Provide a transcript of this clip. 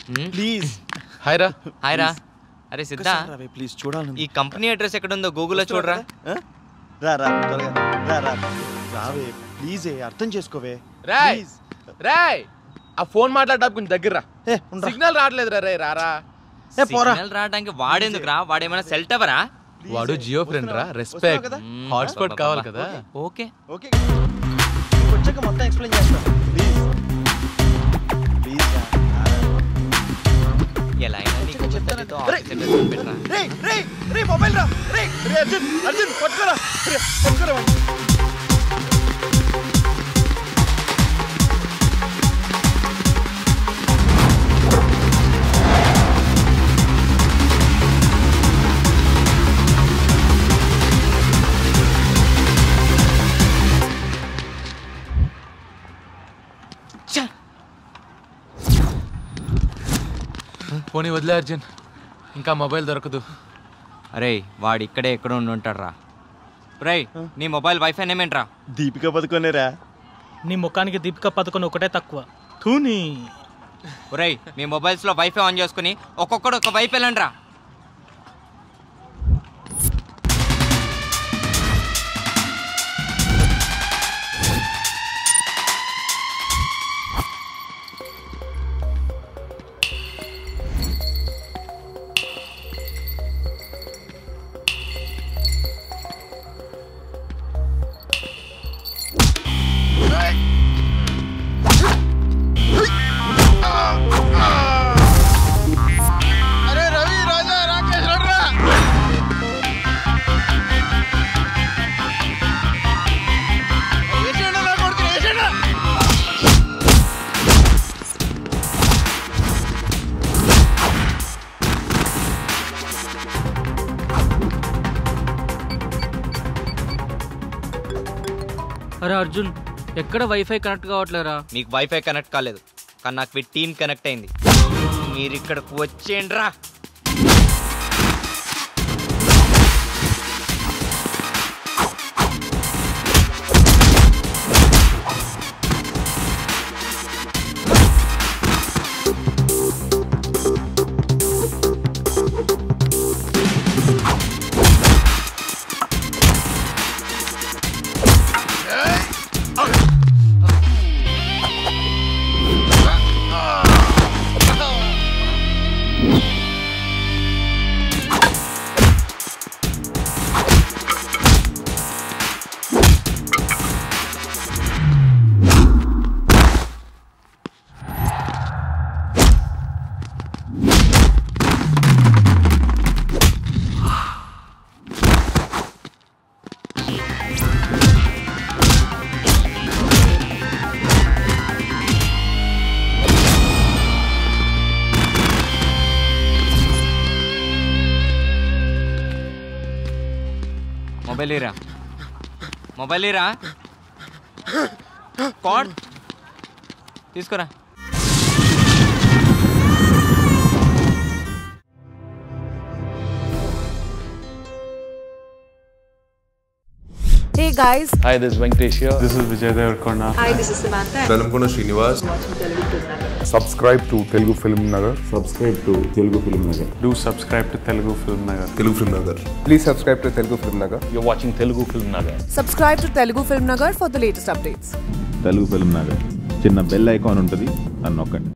Please hi రా hi రా అరే సిద్ధా ప్లీజ్ చూడాలి ఈ కంపెనీ అడ్రస్ ఎక్కడుందో గూగుల్లో చూడరా రా రా త్వరగా రా రా రావే ప్లీజ్ అర్థం చేసుకోవే రాయ్ Please. రాయ్ ఆ ఫోన్ మాట్లాడడానికి కొంచెం దగ్గర రా ఏ ఉండరా సిగ్నల్ రావట్లేదు రా రే రారా ఏ పోరా సిగ్నల్ రావడానికి వాడేందుకు రా వాడేమైనా సెల్ టవరా Please. వాడు జియో ఫ్రెండ్ రా వస్తున్నావా రెస్పెక్ట్ కదా? హాట్స్పాట్ కావాలి కదా ఓకే ఓకే వచ్చాక మొత్తం ఎక్స్ప్లెయిన్ చేస్తా ప్లీజ్ ప్లీజ్ ఎలా అయినా నీకు చెప్తాను. బుద్ధతితో రే. ఆఫీస్ అడ్రస్ పెట్టరా రే రే రే మొబైల్ రా రే రే అర్జున్ అర్జున్ పట్టుకోరా రే పట్టుకోరా వాడిని. పోనీ వదిలే అర్జున్ ఇంకా మొబైల్ దొరకదు అరే వాడు ఇక్కడే ఎక్కడ ఉండి ఉంటాడు రా రేయ్ నీ మొబైల్ వైఫై నేమేంట్రా దీపిక పదుకోనేరా నీ ముఖానికి దీపిక పథకం ఒకటే తక్కువ తూని ఒరేయ్ మీ మొబైల్స్ లో వైఫై ఆన్ చేసుకుని ఒక్కొక్కడు ఒక వైఫ్ వెళ్ళండి రా అరే అర్జున్ ఎక్కడ వైఫై కనెక్ట్ కావట్లేరా మీకు వైఫై కనెక్ట్ కాలేదు కానీ నాకు టీం కనెక్ట్ అయింది మీరు ఇక్కడికి వచ్చేయండి రా మొబైల్ ఇరా మొబైల్ ఇరా కార్డ్ తీసుకురా Hey guys, Hi, this is Venkatesh here. This is Vijay Devarkonda. hi, this is Samantha. Velankonda Srinivas subscribe to Telugu Film Nagar. Subscribe to Telugu Film Nagar. Do subscribe to Telugu Film Nagar. Telugu film Nagar Please subscribe to Telugu Film Nagar. You're watching Telugu Film Nagar. Subscribe to Telugu Film Nagar for the latest updates. Telugu film Nagar చిన్న bell icon ఉంటుంది అని నొక్కండి